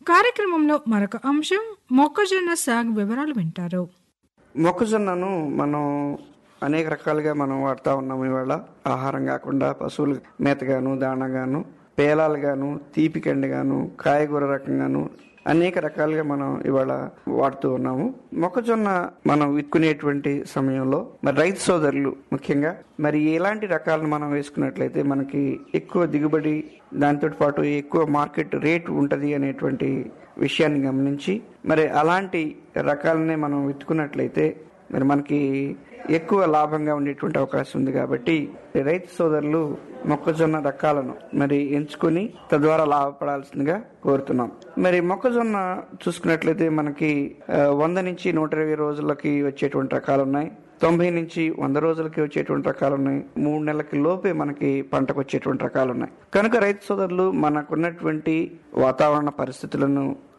కార్యక్రమంలో మరొక అంశం మొక్కజొన్న సాగు వివరాలు వింటారు మొక్కజొన్నను మనం అనేక రకాలుగా మనం వాడుతూ ఉన్నాం ఇవాళ ఆహారం కాకుండా పశువులు మేతగాను దాణగాను పేలాలుగాను తీపి కండిగాను కాయగూర రకంగాను అనేక రకాలుగా మనం ఇవాళ వాడుతూ ఉన్నాము మొక్కజొన్న మనం విత్తుకునేటువంటి సమయంలో మరి రైతు సోదరులు ముఖ్యంగా మరి ఎలాంటి రకాలను మనం వేసుకున్నట్లయితే మనకి ఎక్కువ దిగుబడి దాంతో పాటు ఎక్కువ మార్కెట్ రేట్ ఉంటది అనేటువంటి విషయాన్ని గమనించి మరి అలాంటి రకాలనే మనం విత్తుకున్నట్లయితే మరి మనకి ఎక్కువ లాభంగా ఉండేటువంటి అవకాశం ఉంది కాబట్టి రైతు సోదరులు మొక్కజొన్న రకాలను మరి ఎంచుకొని తద్వారా లాభపడాల్సిందిగా కోరుతున్నాం మరి మొక్కజొన్న చూసుకున్నట్లయితే మనకి ఆ, వంద నుంచి నూట ఇరవై రోజులకి వచ్చేటువంటి రకాలు ఉన్నాయి తొంభై నుంచి వంద రోజులకి వచ్చేటువంటి రకాలు ఉన్నాయి మూడు నెలలకి లోపే మనకి పంటకు వచ్చేటువంటి రకాలు ఉన్నాయి కనుక రైతు సోదరులు మనకున్నటువంటి వాతావరణ పరిస్థితులను